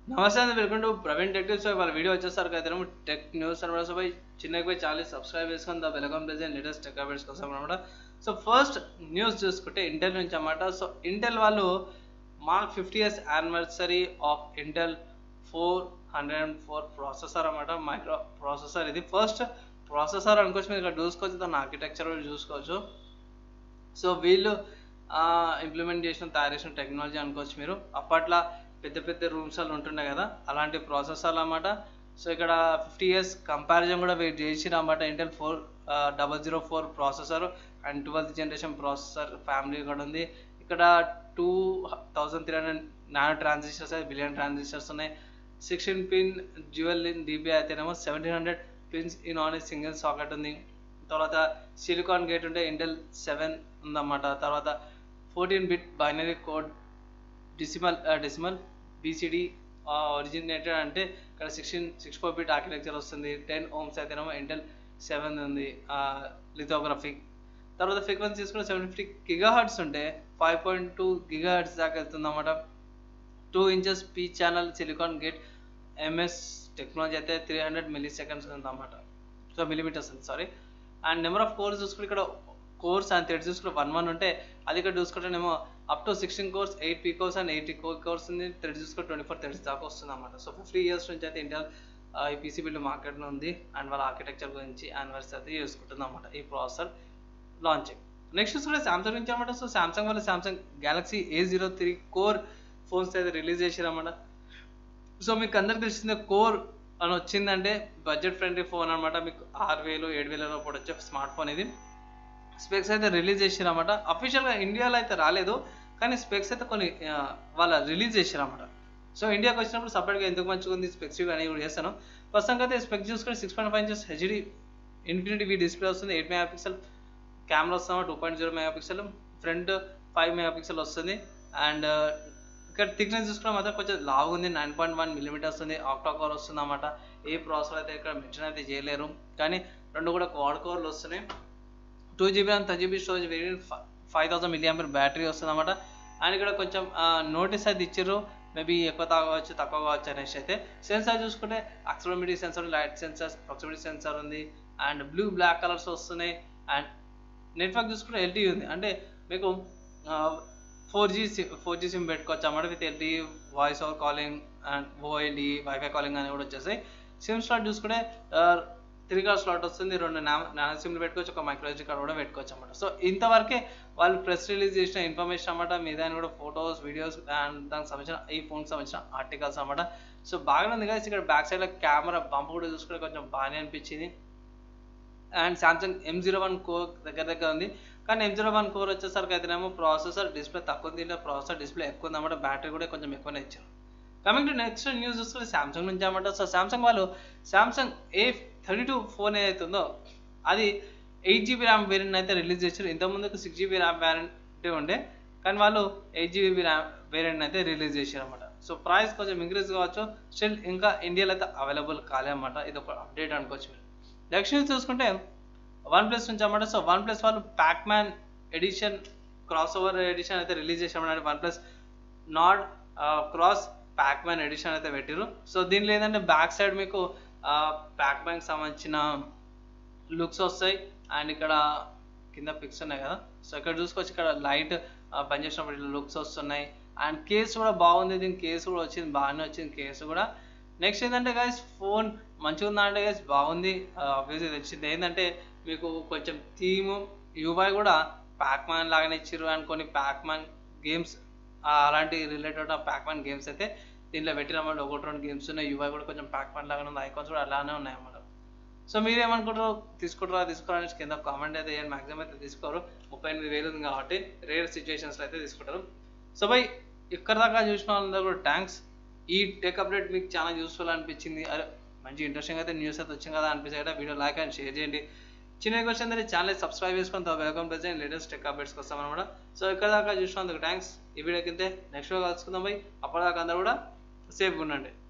నమస్తే అండి welcome to Praveen tech so వాళ్ళ వీడియో వచ్చేసరికి అయితే టెక్ న్యూస్ అనమాట సో పోయి చిన్నకి పోయి ఛానల్ సబ్స్క్రైబ్ చేసుకొని దా welcome present latest tech updates కోసం అనమాట సో ఫస్ట్ న్యూస్ చూసుకుంటే ఇంటెల్ నుంచి అనమాట సో ఇంటెల్ వాళ్ళు mark fifty years anniversary of Intel four hundred and four processor అనమాట మైక్రో ప్రాసెసర్ ఇది ఫస్ట్ ప్రాసెసర్ అనుకోవచ్చు మీరు ఇక్కడ చూసుకోవచ్చు దాని ఆర్కిటెక్చర్ చూసుకోవచ్చు సో వీళ్ళు ఇంప్లిమెంట్ చేసిన తయారు చేసిన టెక్నాలజీ అనుకోవచ్చు మీరు అప్పట్లో పెద్ద పెద్ద రూమ్స్ అలా ఉంటుండే కదా అలాంటి ప్రాసెసర్లు అన్నమాట సో ఇక్కడ ఫిఫ్టీ ఇయర్స్ కంపారిజన్ కూడా వెయిట్ చేసిరు అన్నమాట Intel four double zero four processor and twelfth generation processor family కూడా ఉంది ఇక్కడ two thousand three hundred nano transistors billion transistors ఉన్నాయి sixteen pin dual in DB అయితేనేమో seventeen hundred pins in on single socket ఉంది తర్వాత silicon gate ఉంటే Intel seven ఉందన్నమాట తర్వాత fourteen bit binary code decimal decimal BCD originated అంటే ఇక్కడ sixteen six four bit architecture వస్తుంది టెన్ ఓమ్స్ అయితేనేమో ఇంటెల్ సెవెన్ ఉంది లిథోగ్రఫీ తర్వాత ఫ్రీక్వెన్సీస్ కూడా సెవెన్ ఫిఫ్టీ గిగా హర్ట్స్ ఉంటే five point two gigahertz దాకా వెళ్తుంది అన్నమాట two inches P channel silicon gate MS technology అయితే త్రీ హండ్రెడ్ మిల్లీ సెకండ్స్ ఉందన్నమాట సో మిలీమీటర్స్ ఉంది sorry and number of cores చూసుకుంటే ఇక్కడ కోర్స్ అండ్ థ్రెడ్ చూసుకుంటే వన్ వన్ ఉంటే అది ఇక్కడ చూసుకుంటేనేమో up to sixteen cores eight P cores and eighty కో కోర్స్ ఉంది థ్రెడ్ చూసుకుంటే ట్వంటీ ఫోర్ థ్రెడ్స్ దాకా వస్తుంది అనమాట సో ఫిఫ్టీ ఇయర్స్ నుంచి అయితే ఇండియా ఈ పీసీ బిల్డ్ మార్కెట్లో ఉంది అండ్ వాళ్ళ ఆర్కిటెక్చర్ గురించి యానివర్సరీ అయితే చేసుకుంటుంది అనమాట ఈ ప్రాసెసర్ లాంచింగ్ నెక్స్ట్ చూసుకుంటే సామ్సంగ్ నుంచి అనమాట సో సామ్సంగ్ వల్ల Samsung Galaxy A zero three core phones అయితే రిలీజ్ చేసారన్నమాట సో మీకు అందరికి తెలిసిందే కోర్ అని వచ్చిందంటే బడ్జెట్ ఫ్రెండ్లీ ఫోన్ అనమాట మీకు ఆరు వేలు ఏడు వేల లోపల వచ్చే స్మార్ట్ ఫోన్ ఇది స్పెక్స్ అయితే రిలీజ్ చేసారన్నమాట అఫీషియల్గా ఇండియాలో అయితే రాలేదు కానీ స్పెక్స్ అయితే కొన్ని వాళ్ళ రిలీజ్ చేసారన్నమాట సో ఇండియాకి వచ్చినప్పుడు సపరేట్గా ఎందుకు మంచిగా ఉంది స్పెక్స్ అనేది కూడా చేస్తాను ప్రస్తుతానికి అయితే స్పెక్స్ చూసుకొని six point five inches HD infinity V display వస్తుంది ఎయిట్ మెగా పిక్సెల్ కెమెరా వస్తామా two point zero megapixel front five megapixel వస్తుంది అండ్ ఇక్కడ థిక్నెస్ చూసుకున్న మాత్రం కొంచెం లావు ఉంది నైన్ పాయింట్ వన్ మిల్లీమీటర్స్ ఉంది ఆక్టా కోర్ వస్తుంది అన్నమాట ఏ ప్రాసెసర్ అయితే ఇక్కడ మెన్షన్ అయితే చేయలేరు కానీ రెండు కూడా క్వాడ్ కోర్లు వస్తున్నాయి two GB and thirty GB storage variant five thousand milliampere battery వస్తుంది అనమాట అండ్ ఇక్కడ కొంచెం నోటీస్ అయితే ఇచ్చారు మేబీ ఎక్కువ కావచ్చు తక్కువ కావచ్చు అనేసి అయితే సెన్సార్ చూసుకుంటే accelerometer sensor light sensor proximity sensor ఉంది అండ్ బ్లూ బ్లాక్ కలర్స్ వస్తున్నాయి అండ్ నెట్వర్క్ చూసుకుంటే ఎల్టీ ఉంది అంటే మీకు four G four G SIM పెట్టుకోవచ్చు అన్నమాట with LTE voice over calling and ఓఎల్డి వైఫై కాలింగ్ అని కూడా వచ్చేసాయి సిమ్ స్లాట్ చూసుకుంటే త్రీ కార్ స్లాట్ వస్తుంది రెండు నానో సిమ్లు పెట్టుకోవచ్చు ఒక మైక్రోజీ కార్డ్ కూడా పెట్టుకోవచ్చు అనమాట సో ఇంతవరకే వాళ్ళు ప్రెస్ రిలీజ్ చేసిన ఇన్ఫర్మేషన్ అనమాట మీ దాని కూడా ఫొటోస్ వీడియోస్ అండ్ దానికి సంబంధించిన ఈ ఫోన్కి సంబంధించిన ఆర్టికల్స్ అనమాట సో బాగానే ఉంది కదా ఇక్కడ బ్యాక్ సైడ్లో కెమెరా బంప్ కూడా చూసుకుంటే కొంచెం బాగానే అనిపించింది and Samsung M zero one core దగ్గర దగ్గర ఉంది కానీ ఎం జీరో వన్ కోర్ వచ్చేసరికి అయితేనేమో ప్రాసెసర్ డిస్ప్లే తక్కువ దీంట్లో ప్రాసెసర్ డిస్ప్లే ఎక్కువ ఉందన్నమాట బ్యాటరీ కూడా కొంచెం ఎక్కువనే ఇచ్చారు కమింగ్ టు నెక్స్ట్ న్యూస్ చూసుకుంటే సామ్సంగ్ నుంచి అనమాట సో సామ్సంగ్ వాళ్ళు Samsung A thirty two phone ఏదైతే ఉందో అది ఎయిట్ జీబీ ర్యామ్ వేరియంట్ అయితే రిలీజ్ చేశారు ఇంతకుముందుకు సిక్స్ జీబీ ర్యామ్ వేరియంట్ ఉండే కానీ వాళ్ళు ఎయిట్ జీబీ ర్యామ్ వేరియంట్ అయితే రిలీజ్ చేశారు అనమాట సో ప్రైస్ కొంచెం ఇంక్రీజ్ కావచ్చు స్టిల్ ఇంకా ఇండియాలో అయితే అవైలబుల్ కాలే అనమాట ఇది ఒక అప్డేట్ అనుకోవచ్చు మీరు నెక్స్ట్ న్యూస్ చూసుకుంటే వన్ ప్లస్ నుంచి అన్నమాట సో వన్ ప్లస్ వాళ్ళు Pacman edition crossover edition అయితే రిలీజ్ చేసామన్నమాట OnePlus not cross Pacman edition అయితే పెట్టారు సో దీనిలో ఏంటంటే బ్యాక్ సైడ్ మీకు ప్యాక్ మ్యాన్కి సంబంధించిన లుక్స్ వస్తాయి అండ్ ఇక్కడ కింద పిక్స్ ఉన్నాయి కదా సో ఇక్కడ చూసుకోవచ్చు ఇక్కడ లైట్ పనిచేసినప్పుడు ఇట్లా లుక్స్ వస్తున్నాయి అండ్ కేసు కూడా బాగుంది దీని కేసు కూడా వచ్చింది బాగానే వచ్చింది కేసు కూడా నెక్స్ట్ ఏంటంటే గైస్ ఫోన్ మంచిగా ఉందా అంటే గైస్ బాగుంది ఆబ్వియస్లీ తెచ్చింది ఏంటంటే మీకు కొంచెం థీమ్ యూఐ కూడా ప్యాక్ మ్యాన్ లాగానే ఇచ్చారు అండ్ కొన్ని ప్యాక్ మ్యాన్ గేమ్స్ అలాంటి రిలేటెడ్ ప్యాక్ మ్యాన్ గేమ్స్ అయితే దీంట్లో పెట్టినమాట ఒకటి రెండు గేమ్స్ ఉన్నాయి యూఐ కూడా కొంచెం ప్యాక్ మ్యాన్ లాగానే ఉంది ఐకాన్స్ కూడా అలానే ఉన్నాయి అన్నమాట సో మీరు ఏమనుకుంటారు తీసుకుంటారా తీసుకోరా కింద కామెంట్ అయితే ఏం మాక్సిమం అయితే తీసుకోరు ముప్పై ఎనిమిది వేలు ఉంది కాబట్టి రేర్ సిచ్యువేషన్స్లో అయితే తీసుకుంటారు సో బై ఇక్కడ దాకా చూసిన వాళ్ళందరూ కూడా థ్యాంక్స్ ఈ టెక్ అప్డేట్ మీకు చాలా యూస్ఫుల్ అనిపించింది అరే మంచి ఇంట్రెస్టింగ్ అయితే న్యూస్ అయితే వచ్చింది కదా అనిపిస్తే కదా వీడియో లైక్ అండ్ షేర్ చేయండి చిన్న క్వశ్చన్ అయితే ఛానల్ సబ్స్క్రైబ్ చేసుకొని వెల్కమ్ ప్రెసెంట్ లేటెస్ట్ టెక్ అప్డేట్స్కి వస్తాం అనమాట సో ఇక్కడ దాకా చూసినందుకు థ్యాంక్స్ ఈ వీడియో కింద నెక్స్ట్ కలుసుకుందాం బై అప్పటిదాకా అందరూ కూడా సేఫ్గా ఉండండి